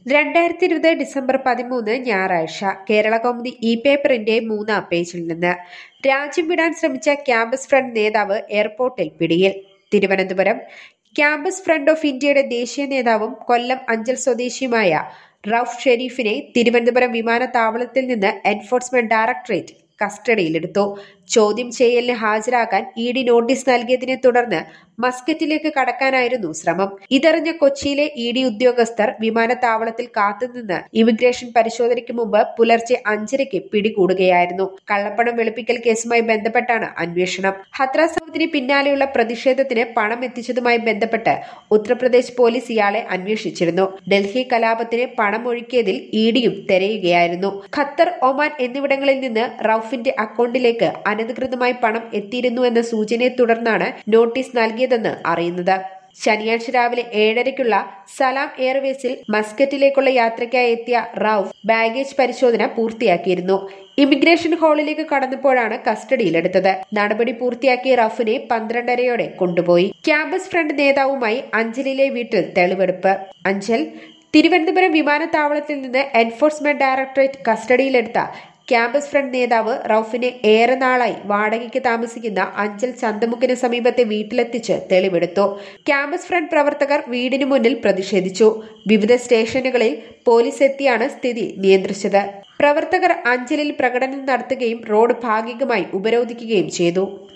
രണ്ടായിരത്തി ഇരുപത് ഡിസംബർ പതിമൂന്ന് ഞായറാഴ്ച കേരള കൗമുദി ഇ പേപ്പറിന്റെ മൂന്നാം പേജിൽ നിന്ന് രാജ്യം വിടാൻ ശ്രമിച്ച ക്യാമ്പസ് ഫ്രണ്ട് നേതാവ് എയർപോർട്ടിൽ പിടിയിൽ തിരുവനന്തപുരം ക്യാമ്പസ് ഫ്രണ്ട് ഓഫ് ഇന്ത്യയുടെ ദേശീയ നേതാവും കൊല്ലം അഞ്ചൽ സ്വദേശിയുമായ റൌഫ് ഷെരീഫിനെ തിരുവനന്തപുരം വിമാനത്താവളത്തിൽ നിന്ന് എൻഫോഴ്സ്മെന്റ് ഡയറക്ടറേറ്റ് കസ്റ്റഡിയിലെടുത്തു ചോദ്യം ചെയ്യലിന് ഹാജരാക്കാൻ ഇ ഡി നോട്ടീസ് നൽകിയതിനെ തുടർന്ന് മസ്കറ്റിലേക്ക് കടക്കാനായിരുന്നു ശ്രമം ഇതറിഞ്ഞ കൊച്ചിയിലെ ഇ ഡി ഉദ്യോഗസ്ഥർ വിമാനത്താവളത്തിൽ കാത്തുനിന്ന് ഇമിഗ്രേഷൻ പരിശോധനയ്ക്ക് മുമ്പ് പുലർച്ചെ അഞ്ചരയ്ക്ക് പിടികൂടുകയായിരുന്നു കള്ളപ്പണം വെളുപ്പിക്കൽ കേസുമായി ബന്ധപ്പെട്ടാണ് അന്വേഷണം ഹത്രാസ് സംഭവത്തിന് പിന്നാലെയുള്ള പ്രതിഷേധത്തിന് പണം എത്തിച്ചതുമായി ബന്ധപ്പെട്ട് ഉത്തർപ്രദേശ് പോലീസ് ഇയാളെ അന്വേഷിച്ചിരുന്നു ഡൽഹി കലാപത്തിന് പണം ഒഴുക്കിയതിൽ ഇ ഡിയും തെരയുകയായിരുന്നു ഖത്തർ ഒമാൻ എന്നിവിടങ്ങളിൽ നിന്ന് റൌഫിന്റെ അക്കൗണ്ടിലേക്ക് അനധികൃതമായി പണം എത്തിയിരുന്നു എന്ന സൂചനയെ തുടർന്നാണ് നോട്ടീസ് നൽകിയതെന്ന് അറിയുന്നത് ശനിയാഴ്ച രാവിലെ ഏഴരയ്ക്കുള്ള സലാം എയർവേസിൽ മസ്കറ്റിലേക്കുള്ള യാത്രയ്ക്കായി എത്തിയ റൌഫ് ബാഗേജ് പരിശോധന പൂർത്തിയാക്കിയിരുന്നു ഇമിഗ്രേഷൻ ഹാളിലേക്ക് കടന്നപ്പോഴാണ് കസ്റ്റഡിയിലെടുത്തത് നടപടി പൂർത്തിയാക്കിയ റൌഫിനെ പന്ത്രണ്ടരയോടെ കൊണ്ടുപോയി ക്യാമ്പസ് ഫ്രണ്ട് നേതാവുമായി അഞ്ചലിലെ വീട്ടിൽ തെളിവെടുപ്പ് അഞ്ചൽ തിരുവനന്തപുരം വിമാനത്താവളത്തിൽ നിന്ന് എൻഫോഴ്സ്മെന്റ് ഡയറക്ടറേറ്റ് കസ്റ്റഡിയിലെടുത്ത ക്യാമ്പസ് ഫ്രണ്ട് നേതാവ് റൌഫിനെ ഏറെ നാളായി വാടകയ്ക്ക് താമസിക്കുന്ന അഞ്ചൽ ചന്തമുക്കിന് സമീപത്തെ വീട്ടിലെത്തിച്ച് തെളിവെടുത്തു ക്യാമ്പസ് ഫ്രണ്ട് പ്രവർത്തകർ വീടിനു മുന്നിൽ പ്രതിഷേധിച്ചു വിവിധ സ്റ്റേഷനുകളിൽ പോലീസ് എത്തിയാണ് സ്ഥിതി നിയന്ത്രിച്ചത് പ്രവർത്തകർ അഞ്ചലിൽ പ്രകടനം നടത്തുകയും റോഡ് ഭാഗികമായി ഉപരോധിക്കുകയും ചെയ്തു